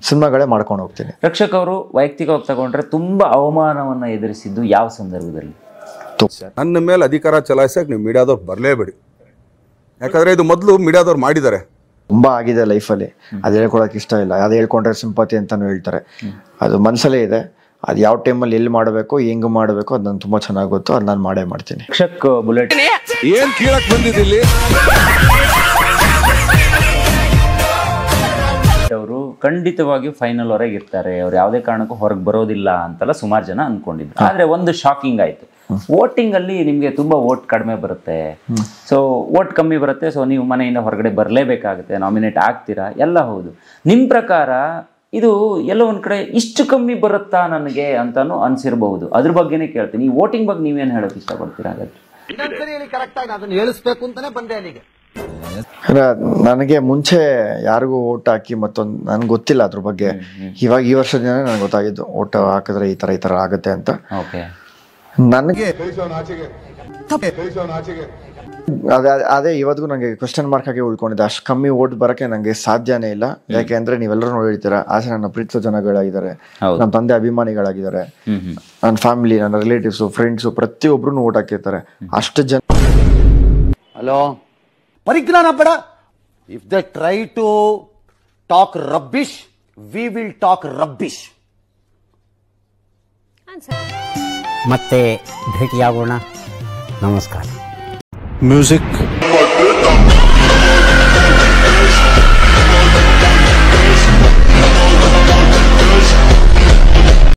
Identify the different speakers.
Speaker 1: ಸಿನಿಮಾಗಳೇ ಮಾಡ್ಕೊಂಡು ಹೋಗ್ತೀನಿ
Speaker 2: ರಕ್ಷಕ್ ಅವರು ವೈಯಕ್ತಿಕವಾಗಿ ತಗೊಂಡ್ರೆ ತುಂಬಾ ಅವಮಾನವನ್ನ ಎದುರಿಸಿದ್ದು ಯಾವ ಸಂದರ್ಭದಲ್ಲಿ
Speaker 3: ನನ್ನ ಮೇಲೆ ಅಧಿಕಾರ ಚಲಾಯಿಸಕ್ಕೆ ನೀವು ಮೀಡಿಯಾದವ್ರು ಬರಲೇಬೇಡಿ ಯಾಕಂದ್ರೆ ಇದು ಮೊದಲು ಮೀಡಿಯಾದವ್ರು ಮಾಡಿದ್ದಾರೆ
Speaker 1: ತುಂಬಾ ಆಗಿದೆ ಲೈಫಲ್ಲಿ ಅದು ಹೇಳ್ಕೊಳಕ್ ಇಷ್ಟ ಇಲ್ಲ ಅದು ಹೇಳ್ಕೊಂಡ್ರೆ ಸಿಂಪತಿ ಅಂತಾನು ಹೇಳ್ತಾರೆ ಅದು ಮನಸ್ಸಲ್ಲೇ ಇದೆ ಅದು ಯಾವ ಟೈಮಲ್ಲಿ ಎಲ್ಲಿ ಮಾಡಬೇಕು ಹೆಂಗ್ ಮಾಡಬೇಕು ಅದು ನಂಗೆ ತುಂಬಾ ಚೆನ್ನಾಗಿ ಗೊತ್ತು ಅದು ನಾನು ಮಾಡೇ ಮಾಡ್ತೀನಿ
Speaker 2: ರಕ್ಷಕ್ ಬುಲೆಟ್
Speaker 3: ಏನ್ ಕೀಳಕ್ ಬಂದಿದ್ದಿಲ್ಲಿ
Speaker 2: ಅವರು ಖಂಡಿತವಾಗಿಯೂ ಫೈನಲ್ ಹೊರಗೆ ಇರ್ತಾರೆ ಅವ್ರು ಯಾವುದೇ ಕಾರಣಕ್ಕೂ ಹೊರಗೆ ಬರೋದಿಲ್ಲ ಅಂತೆಲ್ಲ ಸುಮಾರು ಜನ ಅನ್ಕೊಂಡಿದ್ರು ಆದ್ರೆ ಒಂದು ಶಾಕಿಂಗ್ ಆಯ್ತು ವೋಟಿಂಗ್ ಅಲ್ಲಿ ನಿಮ್ಗೆ ತುಂಬಾ ವೋಟ್ ಕಡಿಮೆ ಬರುತ್ತೆ ಸೊ ವೋಟ್ ಕಮ್ಮಿ ಬರುತ್ತೆ ಸೊ ನೀವು ಮನೆಯಿಂದ ಹೊರಗಡೆ ಬರಲೇಬೇಕಾಗುತ್ತೆ ನಾಮಿನೇಟ್ ಆಗ್ತೀರಾ ಎಲ್ಲ ಹೌದು ನಿಮ್ ಪ್ರಕಾರ ಇದು ಎಲ್ಲೋ ಒಂದ್ ಕಡೆ ಇಷ್ಟು ಕಮ್ಮಿ ಬರುತ್ತಾ ನನಗೆ ಅಂತಾನು ಅನ್ಸಿರ್ಬಹುದು ಅದ್ರ ಬಗ್ಗೆನೇ ಕೇಳ್ತೀನಿ ಈ ವೋಟಿಂಗ್ ಬಗ್ಗೆ ನೀವೇನ್ ಹೇಳಕ್ ಇಷ್ಟಪಡ್ತೀರಾ ಹಾಗಾದ್ರೆ
Speaker 4: ಇನ್ನೊಂದ್ಸರಿ ಹೇಳಿ ಕರೆಕ್ಟ್ ಆಗಿ ಅದನ್ನ ಹೇಳಿಸ್ಬೇಕು ಅಂತಾನೆ ಬಂದೆ ಅಲ್ಲಿಗೆ
Speaker 1: ಅಂದ್ರೆ ನನಗೆ ಮುಂಚೆ ಯಾರಿಗೂ ಓಟ್ ಹಾಕಿ ಮತ್ತೊಂದು ನನ್ಗೆ ಗೊತ್ತಿಲ್ಲ ಅದ್ರ ಬಗ್ಗೆ ಇವಾಗ ಈ ವರ್ಷದಿಂದ ನನಗೆ ಗೊತ್ತಾಗಿದ್ದು ಓಟ್ ಹಾಕಿದ್ರೆ ಈ ತರ ಈ ತರ ಆಗುತ್ತೆ ಅಂತ
Speaker 2: ಓಕೆ
Speaker 1: ನನಗೆ ಅದೇ ಅದೇ ಇವತ್ತಿಗೂ ನನಗೆ ಕ್ವಶನ್ ಮಾರ್ಕ್ ಆಗಿ ಉಳ್ಕೊಂಡಿದ್ದೆ ಅಷ್ಟು ಕಮ್ಮಿ ಓಟ್ ಬರಕ್ಕೆ ನನಗೆ ಸಾಧ್ಯನೇ ಇಲ್ಲ ಯಾಕೆಂದ್ರೆ ನೀವೆಲ್ಲರೂ ನೋಡಿರ್ತೀರ ಆಸೆ ನನ್ನ ಪ್ರೀತಿಸೋ ಜನಗಳಾಗಿದ್ದಾರೆ
Speaker 2: ಹೌದು.
Speaker 1: ನಮ್ಮ ತಂದೆ ಅಭಿಮಾನಿಗಳಾಗಿದ್ದಾರೆ
Speaker 2: ಹ್ಮ್ ಹ್ಮ್
Speaker 1: ನನ್ನ ಫ್ಯಾಮಿಲಿ ನನ್ನ ರಿಲೇಟಿವ್ಸು ಫ್ರೆಂಡ್ಸು ಪ್ರತಿಯೊಬ್ರು ಓಟ್ ಹಾಕಿರ್ತಾರೆ ಅಷ್ಟು ಜನ
Speaker 4: ಹಲೋ ಪರಿಜ್ಞಾನ ಬೇಡ if they try to talk rubbish we will talk rubbish
Speaker 5: ಮತ್ತೆ ಭೇಟಿಯಾಗೋಣ ನಮಸ್ಕಾರ
Speaker 6: music